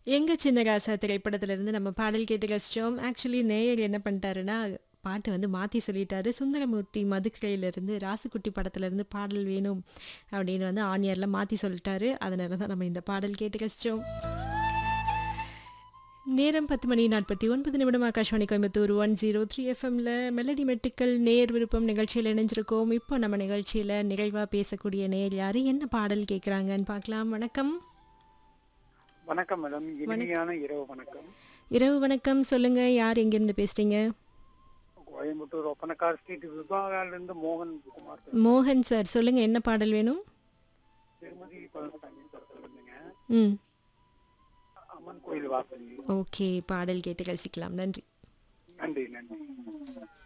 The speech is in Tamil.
எங்க சின்ன ராசா திரைப்படத்திலிருந்து நம்ம பாடல் கேட்டு ரசிச்சோம். ஆக்சுவலி நேயர் என்ன பண்ணிட்டாருன்னா, பாட்டு வந்து மாத்தி சொல்லிட்டாரு. சுந்தரமூர்த்தி மதுக்கரையிலிருந்து ராசுகுட்டி படத்திலிருந்து பாடல் வேணும் அப்படின்னு வந்து ஆன் ஏர்ல மாத்தி சொல்லிட்டாரு. அதனால தான் நம்ம இந்த பாடல் கேட்டு ரசிச்சோம். நேரம் 10 மணி 49 நிமிடம் ஆகாஷவாணி கோயம்புத்தூர் 103 எஃப்எம்ல மெலடி மெட்டுக்கள் நேர் விருப்பம் நிகழ்ச்சியில் இணைஞ்சிருக்கோம். இப்போ நம்ம நிகழ்ச்சியில நிறைவா பேசக்கூடிய நேயர் யாரு? என்ன பாடல் கேட்குறாங்கன்னு பார்க்கலாம். வணக்கம். வணக்கம் மேடம் இனிமையான இரவு வணக்கம் இரவு வணக்கம். சொல்லுங்க. யார் எங்கிருந்து பேசுறீங்க? கோயம்புத்தூர் ஒப்பனக்கார் ஸ்ட்ரீட் விபாகால இருந்து மோகன் குமார் பேசுறேன். மோகன் சார் சொல்லுங்க. என்ன பாடல் வேணும்? திருமதி பழனிசாமி சொல்லுங்க ம். அம்மன் கோயில் வாசல் ஓகே. பாடல் கேட்டு ரசிக்கலாம். நன்றி. நன்றி நன்றி